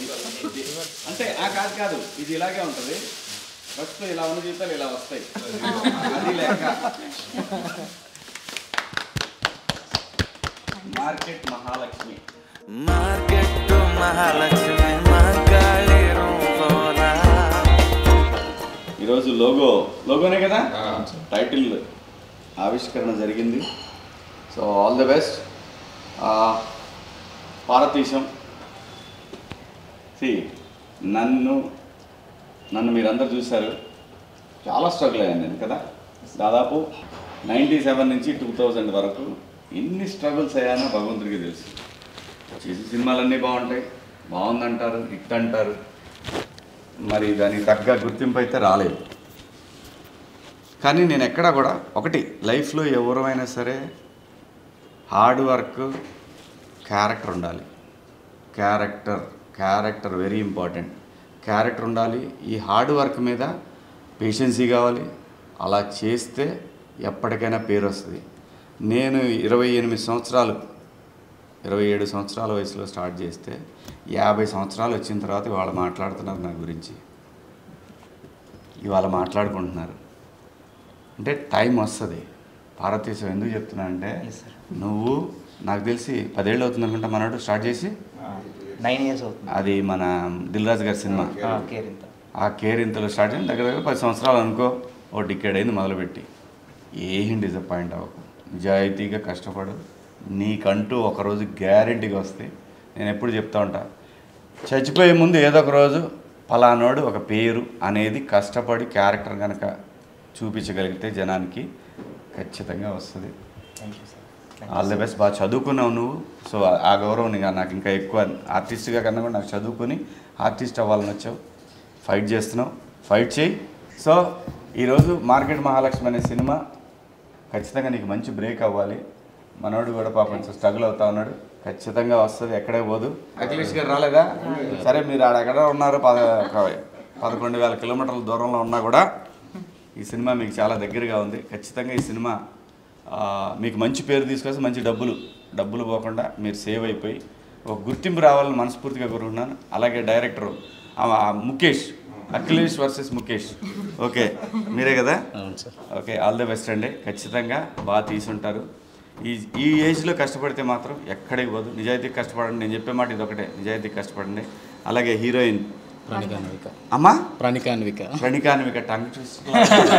అంటే ఆ కాదు కాదు ఇది ఇలాగే ఉంటుంది ఫస్ట్ ఇలా ఉన్న జీవితాలు ఇలా వస్తాయి అది లేక మార్కెట్ మహాలక్ష్మి మార్కెట్ మహాలక్ష్మి మాంకాళి రూపోలా ఈరోజు లోగో లోగోనే కదా టైటిల్ ఆవిష్కరణ జరిగింది సో ఆల్ ది బెస్ట్ భారతదేశం సి నన్ను నన్ను మీరందరూ చూశారు చాలా స్ట్రగుల్ అయ్యాను నేను కదా దాదాపు నైంటీ సెవెన్ నుంచి టూ థౌజండ్ వరకు ఎన్ని స్ట్రగుల్స్ అయ్యానో భగవంతుడికి తెలుసు చేసే సినిమాలన్నీ బాగుంటాయి బాగుందంటారు హిట్ అంటారు మరి దానికి తగ్గ గుర్తింపు అయితే రాలేదు కానీ నేను ఎక్కడా కూడా ఒకటి లైఫ్లో ఎవరైనా సరే హార్డ్ వర్క్ క్యారెక్టర్ ఉండాలి character character very important character ఉండాలి ఈ హార్డ్ వర్క్ మీద పేషెన్సీ కావాలి అలా చేస్తే ఎప్పటికైనా పేరు వస్తుంది నేను ఇరవై ఎనిమిది సంవత్సరాలు ఇరవై ఏడు సంవత్సరాల వయసులో స్టార్ట్ చేస్తే యాభై సంవత్సరాలు వచ్చిన తర్వాత ఇవాళ మాట్లాడుతున్నారు నా గురించి ఇవాళ మాట్లాడుకుంటున్నారు అంటే టైం వస్తుంది భారతదేశం ఎందుకు చెప్తున్నా అంటే నువ్వు నాకు తెలిసి పదేళ్ళు అవుతుంది అనుకుంటా మనోడు స్టార్ట్ చేసి నైన్ ఇయర్స్ అవుతుంది అది మన దిల్ రాజు గారి సినిమా కేర్ ఇంత ఆ కేర్ ఇంతలో స్టార్ట్ చేసి దగ్గర దగ్గర పది సంవత్సరాలు అనుకో ఓ డికెడ్ అయింది మొదలుపెట్టి ఏం డిసప్పాయింట్ అవ్వకు నిజాయితీగా కష్టపడు నీకంటూ ఒకరోజు గ్యారెంటీగా వస్తాయి నేను ఎప్పుడు చెప్తా ఉంటా చచ్చిపోయే ముందు ఏదో ఒక రోజు పలానోడు ఒక పేరు అనేది కష్టపడి క్యారెక్టర్ కనుక చూపించగలిగితే జనానికి ఖచ్చితంగా వస్తుంది thank you sir all the best బాగా చదువుకున్నావు నువ్వు సో ఆ గౌరవం ఇంకా నాకు ఇంకా ఎక్కువ ఆర్టిస్ట్గా కన్నా కూడా నాకు చదువుకొని ఆర్టిస్ట్ అవ్వాలని వచ్చావు ఫైట్ చేస్తున్నావు ఫైట్ చేయి సో ఈరోజు మార్కెట్ మహాలక్ష్మి అనే సినిమా ఖచ్చితంగా నీకు మంచి బ్రేక్ అవ్వాలి మనోడు కూడా పాపం స్ట్రగుల్ అవుతా ఉన్నాడు ఖచ్చితంగా వస్తుంది ఎక్కడే పోదు అఖిలేష్ గారు రాలేదా సరే మీరు ఆడ ఎక్కడ ఉన్నారు పద ఒక పదకొండు వేల కిలోమీటర్ల దూరంలో ఉన్నా కూడా ఈ సినిమా మీకు చాలా దగ్గరగా ఉంది ఖచ్చితంగా ఈ సినిమా ఆ, మీకు మంచి పేరు తీసుకొస్తే మంచి డబ్బులు డబ్బులు పోకుండా మీరు సేవ్ అయిపోయి ఒక గుర్తింపు రావాలని మనస్ఫూర్తిగా కోరుకుంటున్నాను అలాగే director Mukesh Akhilesh versus Mukesh okay మీరే కదా అవును sir okay all the best అండి ఖచ్చితంగా బాగా తీసుంటారు ఈ ఈ ఏజ్లో కష్టపడితే మాత్రం ఎక్కడికి పోదు నిజాయితీ కష్టపడండి నేను చెప్పే మాట ఇది ఒకటే నిజాయితీ కష్టపడండి అలాగే హీరోయిన్ ప్రణికాన్విక అమ్మా Pranikanvika Pranikanvika tongue twist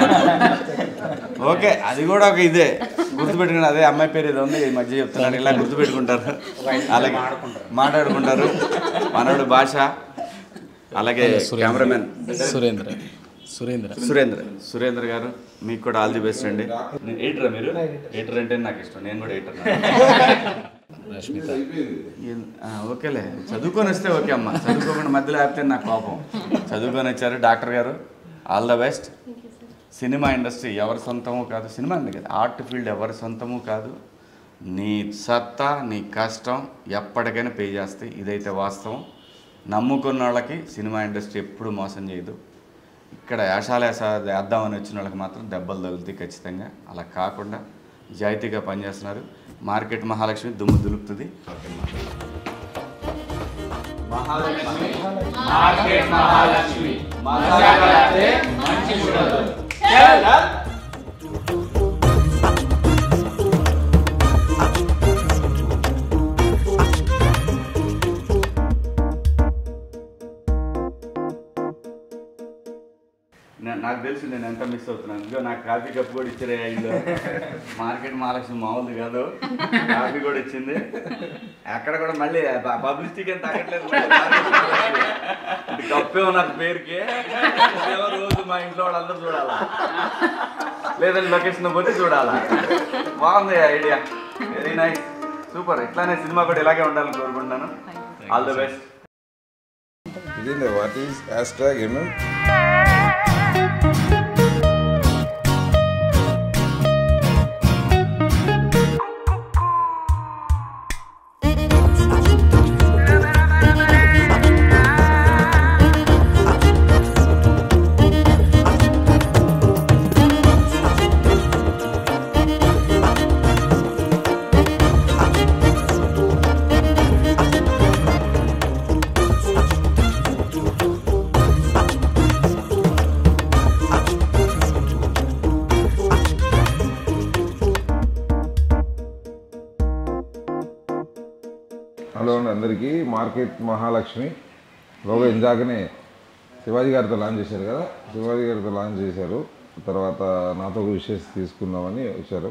okay అది కూడా ఒక ఇదే గుర్తుపెట్టుకుని అదే అమ్మాయి పేరు ఏదో ఉంది ఈ మధ్య చెప్తున్నాడు ఇలా గుర్తుపెట్టుకుంటారు అలాగే మాట్లాడుకుంటారు మనోడు భాష అలాగే కెమెరామెన్ సురేంద్ర సురేంద్ర సురేంద్ర సురేంద్ర గారు మీకు కూడా ఆల్ ది బెస్ట్ అండి ఎయిటరా మీరు ఎయిటర్ అంటే నాకు ఇష్టం నేను కూడా ఎయిటర్ రష్మిత ఓకేలే చదువుకొని వస్తే ఓకే అమ్మ చదువుకోకుండా మధ్యలో ఆపితే నాకు కోపం చదువుకొని వచ్చారు డాక్టర్ గారు all the best cinema industry ఎవరి సొంతము కాదు సినిమా అండి కదా ఆర్ట్ ఫీల్డ్ ఎవరి సొంతము కాదు నీ సత్తా నీ కష్టం ఎప్పటికైనా పే చేస్తాయి ఇదైతే వాస్తవం నమ్ముకున్న వాళ్ళకి సినిమా ఇండస్ట్రీ ఎప్పుడు మోసం చేయదు ఇక్కడ యాషాలేస వేద్దామని వచ్చిన వాళ్ళకి మాత్రం దెబ్బలు తగులుతాయి ఖచ్చితంగా అలా కాకుండా నిజాయితీగా పనిచేస్తున్నారు మార్కెట్ మహాలక్ష్మి దుమ్ము దులుపుతుంది మహాలక్ష్మి మార్కెట్ మహాలక్ష్మి మంచి నా- నాకు తెలుసు నేను ఎంత మిస్ అవుతున్నాను ఇదిగో నాకు కాఫీ కప్ కూడా ఇచ్చారే ఇల్లు మార్కెట్ మహాలక్ష్మి మామూలు కాదు కాఫీ కూడా ఇచ్చింది అక్కడ కూడా మళ్ళీ పబ్లిసిటీకి ఏం తగ్గట్లేదు కప్పే నాకు పేరుకి ఏవో రోజు మా ఇంట్లో వాళ్ళందరూ చూడాలా లేదంటే లొకేషన్ పోతే చూడాలా బాగుంది ఐడియా వెరీ నైస్ సూపర్ ఇట్లానే సినిమా కూడా ఇలాగే ఉండాలని కోరుకుంటున్నాను all the best Linda, what is hashtag MM? Hello అండి అందరికీ మార్కెట్ మహాలక్ష్మి బాగా ఇందాకనే శివాజీ గారితో లాంచ్ చేశారు కదా శివాజీ గారితో లాంచ్ చేశారు తర్వాత నాతో ఒక విషయస్ తీసుకుందామని వచ్చారు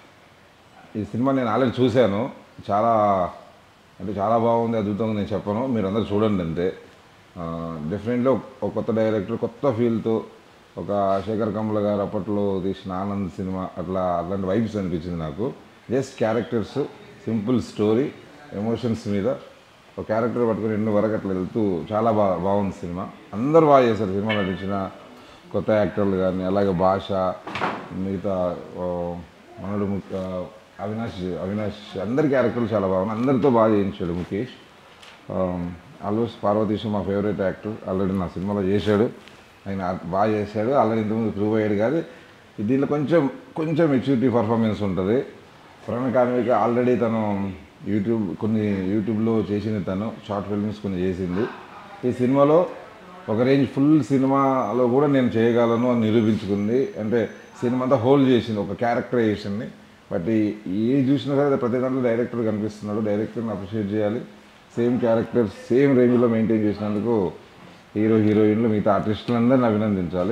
ఈ సినిమా నేను ఆల్రెడీ చూశాను చాలా అంటే చాలా బాగుంది అద్భుతంగా నేను చెప్పను మీరు అందరూ చూడండి అంతే డెఫినెట్లీ ఒక కొత్త డైరెక్టర్ కొత్త ఫీల్తో ఒక శేఖర్ కమల గారు అప్పట్లో తీసిన ఆనంద్ సినిమా అట్లా అట్లాంటి వైబ్స్ అనిపించింది నాకు just characters simple story emotions మీద ఒక క్యారెక్టర్ పట్టుకుని ఎన్నో వరకు అట్లా వెళ్తూ చాలా బా బాగుంది సినిమా అందరూ బాగా చేశారు సినిమా నటించిన కొత్త యాక్టర్లు కానీ అలాగే భాష మిగతా ఓ, మనడు ము- ఆ, అవినాష్ అవినాష్ అందరి క్యారెక్టర్లు చాలా బాగున్నాయి అందరితో బాగా చేయించాడు ముఖేష్ ఆల్మోస్ట్ పార్వతీశం మా ఫేవరెట్ యాక్టర్ ఆల్రెడీ నా సినిమాలో చేశాడు ఆయన బాగా చేశాడు ఆల్రెడీ ఇంతకుముందు ప్రూవ్ అయ్యాడు కానీ దీనిలో కొంచెం కొంచెం మెచ్యూరిటీ పర్ఫార్మెన్స్ ఉంటుంది ప్రణ్ కార్మిక ఆల్రెడీ తను యూట్యూబ్ కొన్ని యూట్యూబ్లో చేసింది తను షార్ట్ ఫిల్మ్స్ కొన్ని చేసింది ఈ సినిమాలో ఒక రేంజ్ ఫుల్ సినిమాలో కూడా నేను చేయగలను అని నిరూపించుకుంది అంటే సినిమా అంతా హోల్డ్ చేసింది ఒక క్యారెక్టరైజేషన్ని బట్ ఈ- ఏ చూసినా సరే ప్రతి దాంట్లో డైరెక్టర్ కనిపిస్తున్నాడు డైరెక్టర్ని అప్రిషియేట్ చేయాలి సేమ్ క్యారెక్టర్ సేమ్ రేంజ్లో మెయింటైన్ చేసినందుకు హీరో హీరోయిన్లు మిగతా ఆర్టిస్టులందరిని అభినందించాలి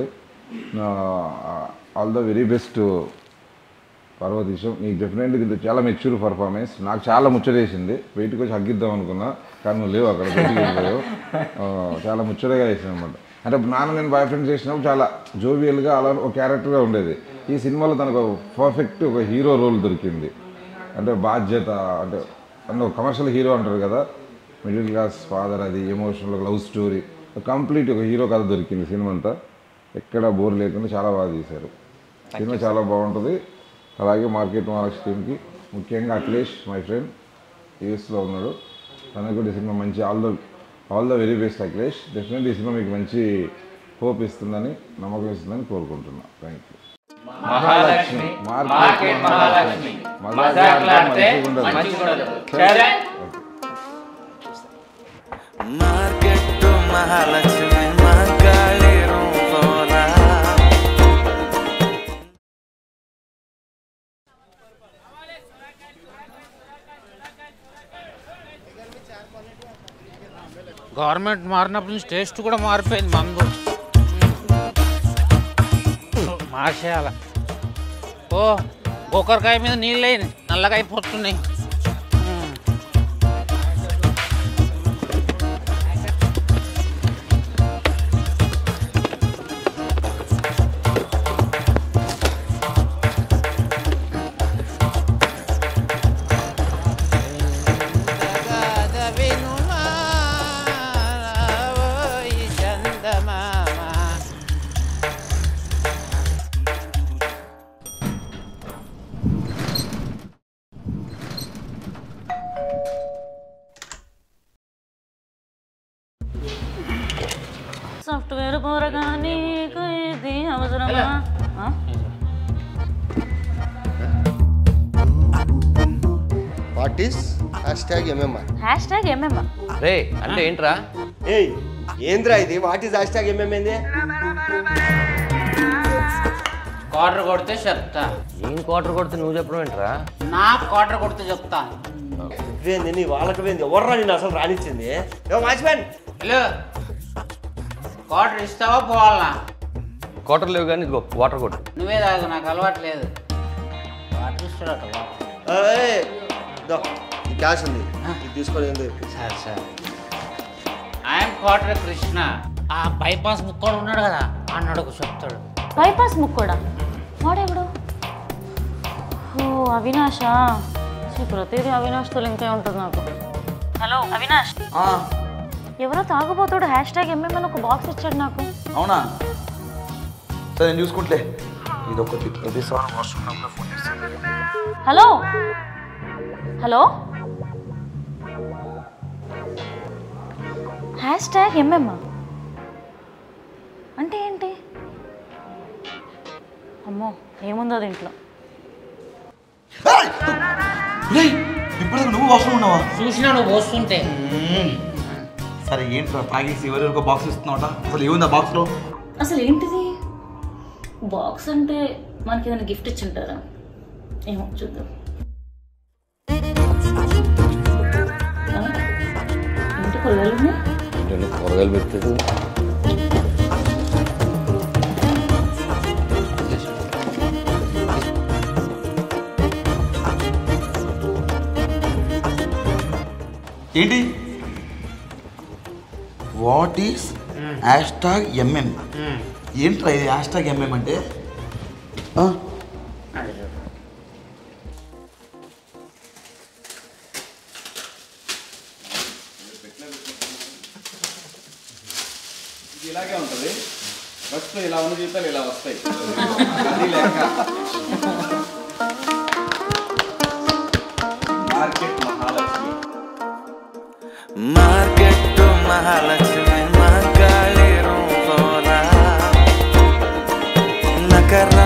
all the very best Parvateesam నీకు డెఫినెట్లీ ఇది చాలా మెచ్యూర్ పర్ఫార్మెన్స్ నాకు చాలా ముచ్చటేసింది బయటకు వచ్చి హగ్గిద్దాం అనుకున్నా కానీ నువ్వు లేవు అక్కడ బయటికి వెళ్ళిపోయావు ఆ, చాలా ముచ్చటగా వేసింది అనమాట అంటే నాన్న నేను బాయ్ ఫ్రెండ్ చేసినప్పుడు చాలా జోవియల్గా అలా ఒక క్యారెక్టర్గా ఉండేది ఈ సినిమాలో తనకు పర్ఫెక్ట్ ఒక హీరో రోల్ దొరికింది అంటే బాధ్యత అంటే అంటే ఒక కమర్షియల్ హీరో అంటారు కదా మిడిల్ క్లాస్ ఫాదర్ అది ఎమోషనల్ లవ్ స్టోరీ కంప్లీట్ ఒక హీరో కథ దొరికింది సినిమా అంతా ఎక్కడ బోర్ లేకుండా చాలా బాగా తీశారు సినిమా చాలా బాగుంటుంది అలాగే మార్కెట్ మహారాష్ట్ర టీమ్కి ముఖ్యంగా అఖిలేష్ మై ఫ్రెండ్ యూఎస్లో ఉన్నాడు తనకు కూడా ఈ సినిమా మంచి all the all the very best Akhilesh definitely ఈ సినిమా మీకు మంచి హోప్ ఇస్తుందని నమ్మకం ఇస్తుందని కోరుకుంటున్నాను thank you Mahalakshmi market Mahalakshmi మజాకులాడితే మంచిగుండదు సరే మార్కెట్టు మహాలక్ష్మి మగాళి రూపోలా గవర్నమెంట్ మారినప్పటి నుంచి టేస్ట్ కూడా మారిపోయింది మందు మార్చేయాల ఓ గోకరకాయ మీద నీళ్ళు అయింది నల్లగా అయిపోతున్నాయి ఉమ్. సాఫ్ట్వేర్ పోరగా నీకు ఇది అవసరమా ఆ? What is hashtag MMR hashtag ఏమేమ్మా రే అంటే ఏంట్రా ఏయ్ ఏంద్రా ఇది what is hashtag MM ఏంది క్వార్టర్ కొడితే చెప్తా ఏం క్వార్టర్ కొడితే నువ్వు చెప్పడం ఏంట్రా నా క్వార్టర్ కొడితే చెప్తా ఇవేంది నీ వాళ్ళకి వేంది ఎవర్రా నేను అసలు రానిచ్చింది ఏ వాచ్మెన్ హలో క్వార్టర్ ఇస్తావా పోవాలనా క్వార్టర్ లేవు కానీ ఇదిగో వాటర్ కొట్టు నువ్వే తాగు నాకు అలవాటు లేదు క్వార్టర్ ఇస్తాడట క్యాష్ ఉంది ఇది తీసుకొని ఏంది సరే సరే ఐఎమ్ క్వార్టర్ కృష్ణ ఆ బైపాస్ ముక్కోడు ఉన్నాడు కదా అన్నాడు చెప్తాడు బైపాస్ ముక్కోడా వాడెవడు ఓ అవినాషా ఛీ, ప్రతిదీ అవినాష్తో లింకే ఉంటుంది నాకు హలో అవినాష్ ఎవరో తాగుబోతాడు హ్యాష్ ట్యాగ్ ఎంఎంఎన్ ఒక బాక్స్ ఇచ్చాడు నాకు అవునా సరే నేను చూసుకుంటే ఇది ఒకటి ప్రతిసారి hello hello hashtag MM అంటే ఏంటి అమ్మో ఏముందో దీంట్లో ఇప్పుడు నువ్వు అవసరం ఉన్నావా చూసినా నువ్వు వస్తుంటే సరే ఏంట్రా తాగేసి ఎవరెవరికో బాక్స్ ఇస్తున్నావట అసలు ఏముంది ఆ బాక్స్లో అసలు ఏంటిది బాక్స్ అంటే మనకి ఏదైనా గిఫ్ట్ ఇచ్చి ఉంటారా ఏమో చూద్దాం ఆ? కూరగాయలు ఉన్నాయి నేను కూరగాయలు పెట్టాడు ఏంటి what is hashtag MM ఏంట్రా ఇది హ్యాష్ ట్యాగ్ ఎంఎం అంటే ఆ? ఇది ఇలాగే ఉంటుంది ఫస్ట్ ఇలా ఉన్న జీవితాలు ఇలా వస్తాయి అది లెక్క మార్కెట్ మహాలక్ష్మి మార్కెట్ మహాలక్ష్మి మంగళి రూపోలా నకరా